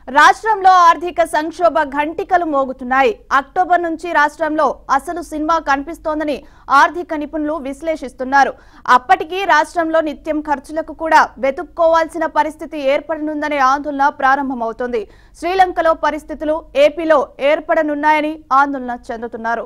రాష్ట్రంలో ఆర్థిక సంక్షోభ ఘంటికలు మోగుతున్నాయి అక్టోబర్ నుంచి రాష్ట్రంలో అసలు సినిమా కనిపిస్తోందని ఆర్థిక నిపుణులు విశ్లేషిస్తున్నారు అప్పటికి రాష్ట్రంలో నిత్యం ఖర్చులకు కూడా వెతుక్కోవాల్సిన పరిస్థితి ఏర్పడనుందనే ఆందోళన ప్రారంభమవుతోంది శ్రీలంకలో పరిస్థితులు ఏపీలో ఏర్పడనున్నాయని ఆందోళన చెందుతున్నారు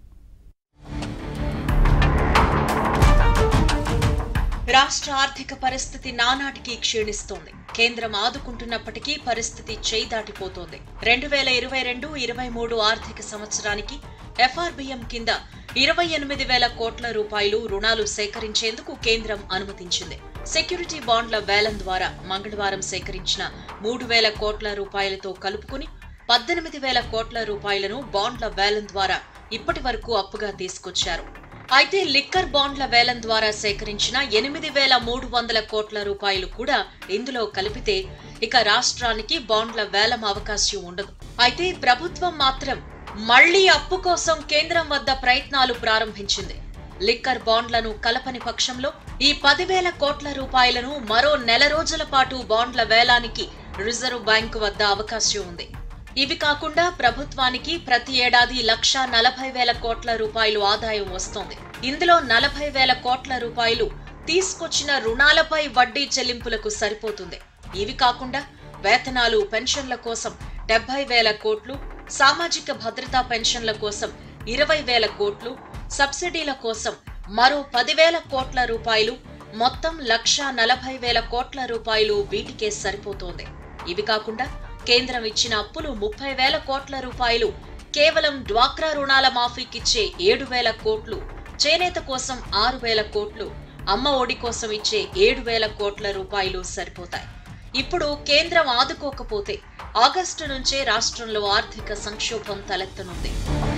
రాష్ట్ర ఆర్థిక పరిస్థితి నానాటికి క్షీణిస్తోంది కేంద్రం ఆదుకుంటున్నప్పటికీ పరిస్థితి చేయి దాటిపోతోంది రెండు వేల ఇరవై రెండు ఇరవై మూడు ఆర్థిక సంవత్సరానికి ఎఫ్ఆర్బిఎం కింద ఇరవై ఎనిమిది వేల కోట్ల రూపాయలు రుణాలు సేకరించేందుకు కేంద్రం అనుమతించింది సెక్యూరిటీ బాండ్ల వేలం ద్వారా మంగళవారం సేకరించిన మూడు వేల కోట్ల రూపాయలతో కలుపుకుని పద్దెనిమిది వేల కోట్ల రూపాయలను బాండ్ల వేలం ద్వారా ఇప్పటి వరకు అప్పుగా తీసుకొచ్చారు అయితే లిక్కర్ బాండ్ల వేలం ద్వారా సేకరించిన ఎనిమిది వేల మూడు వందల కోట్ల రూపాయలు కూడా ఇందులో కలిపితే ఇక రాష్ట్రానికి బాండ్ల వేలం అవకాశం ఉండదు అయితే ప్రభుత్వం మాత్రం మళ్లీ అప్పు కోసం కేంద్రం వద్ద ప్రయత్నాలు ప్రారంభించింది లిక్కర్ బాండ్లను కలపని పక్షంలో ఈ పదివేల కోట్ల రూపాయలను మరో నెల రోజుల పాటు బాండ్ల వేలానికి రిజర్వ్ బ్యాంకు వద్ద అవకాశం ఉంది ఇవి కాకుండా ప్రభుత్వానికి ప్రతి ఏడాది లక్ష నలభై వేల కోట్ల రూపాయలు ఆదాయం వస్తోంది ఇందులో నలభై వేల కోట్ల రూపాయలు తీసుకొచ్చిన రుణాలపై వడ్డీ చెల్లింపులకు సరిపోతుంది ఇవి కాకుండా వేతనాలు పెన్షన్ల కోసం డెబ్బై వేల కోట్లు సామాజిక భద్రతా పెన్షన్ల కోసం ఇరవై వేల కోట్లు సబ్సిడీల కోసం మరో పదివేల కోట్ల రూపాయలు మొత్తం లక్ష నలభై వేల కోట్ల రూపాయలు వీటికే సరిపోతోంది ఇవి కాకుండా కేంద్రం ఇచ్చిన అప్పులు ముప్పై వేల కోట్ల రూపాయలు కేవలం డ్వాక్రా రుణాల మాఫీకిచ్చే ఏడు వేల కోట్లు చేనేత కోసం ఆరు వేల కోట్లు అమ్మ ఒడి కోసం ఇచ్చే ఏడు వేల కోట్ల రూపాయలు సరిపోతాయి ఇప్పుడు కేంద్రం ఆదుకోకపోతే ఆగస్టు నుంచే రాష్ట్రంలో ఆర్థిక సంక్షోభం తలెత్తనుంది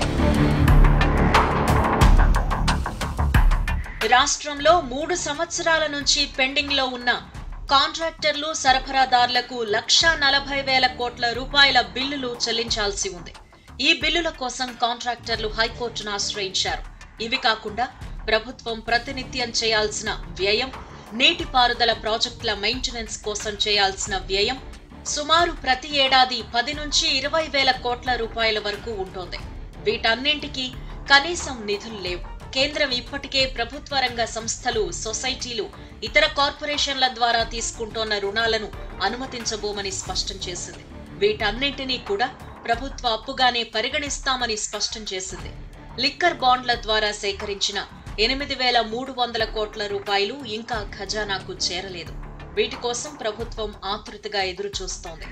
రాష్ట్రంలో మూడు సంవత్సరాల నుంచి పెండింగ్ లో ఉన్న కాంట్రాక్టర్లు సరఫరాదారులకు లక్షా నలభై వేల కోట్ల రూపాయల బిల్లులు చెల్లించాల్సి ఉంది ఈ బిల్లుల కోసం కాంట్రాక్టర్లు హైకోర్టును ఆశ్రయించారు ఇవి కాకుండా ప్రభుత్వం ప్రతినిత్యం చేయాల్సిన వ్యయం నీటిపారుదల ప్రాజెక్టుల మెయింటెనెన్స్ కోసం చేయాల్సిన వ్యయం సుమారు ప్రతి ఏడాది పది నుంచి ఇరవై వేల కోట్ల రూపాయల వరకు ఉంటుంది వీటన్నింటికీ కనీసం నిధులు లేవు కేంద్రం ఇప్పటికే ప్రభుత్వ రంగ సంస్థలు సొసైటీలు ఇతర కార్పొరేషన్ల ద్వారా తీసుకుంటోన్న రుణాలను అనుమతించబోమని స్పష్టం చేసింది వీటన్నింటినీ కూడా ప్రభుత్వ అప్పుగానే పరిగణిస్తామని స్పష్టం చేసింది లిక్కర్ బాండ్ల ద్వారా సేకరించిన ఎనిమిది వేల మూడు వందల కోట్ల రూపాయలు ఇంకా ఖజానాకు చేరలేదు వీటి కోసం ప్రభుత్వం ఆతృతగా ఎదురు చూస్తోంది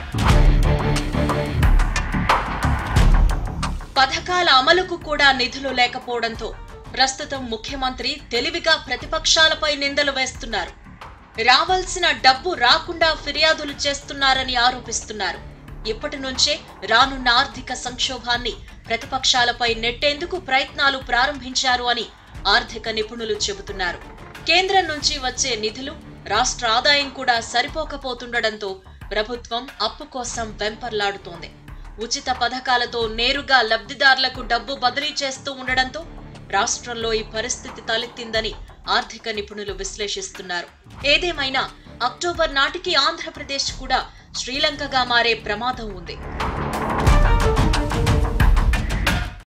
పథకాల అమలుకు కూడా నిధులు లేకపోవడంతో ప్రస్తుతం ముఖ్యమంత్రి తెలివిగా ప్రతిపక్షాలపై నిందలు వేస్తున్నారు రావాల్సిన డబ్బు రాకుండా ఫిర్యాదులు చేస్తున్నారని ఆరోపిస్తున్నారు ఇప్పటి నుంచే రానున్న ఆర్థిక సంక్షోభాన్ని ప్రతిపక్షాలపై నెట్టేందుకు ప్రయత్నాలు ప్రారంభించారు అని ఆర్థిక నిపుణులు చెబుతున్నారు కేంద్రం నుంచి వచ్చే నిధులు రాష్ట్ర ఆదాయం కూడా సరిపోకపోతుండటంతో ప్రభుత్వం అప్పు కోసం వెంపర్లాడుతోంది ఉచిత పథకాలతో నేరుగా లబ్ధిదారులకు డబ్బు బదిలీ చేస్తూ ఉండడంతో రాష్ట్రంలో ఈ పరిస్థితి తలెత్తిందని ఆర్థిక నిపుణులు విశ్లేషిస్తున్నారు ఏదేమైనా అక్టోబర్ నాటికి ఆంధ్రప్రదేశ్ కూడా శ్రీలంకగా మారే ప్రమాదం ఉంది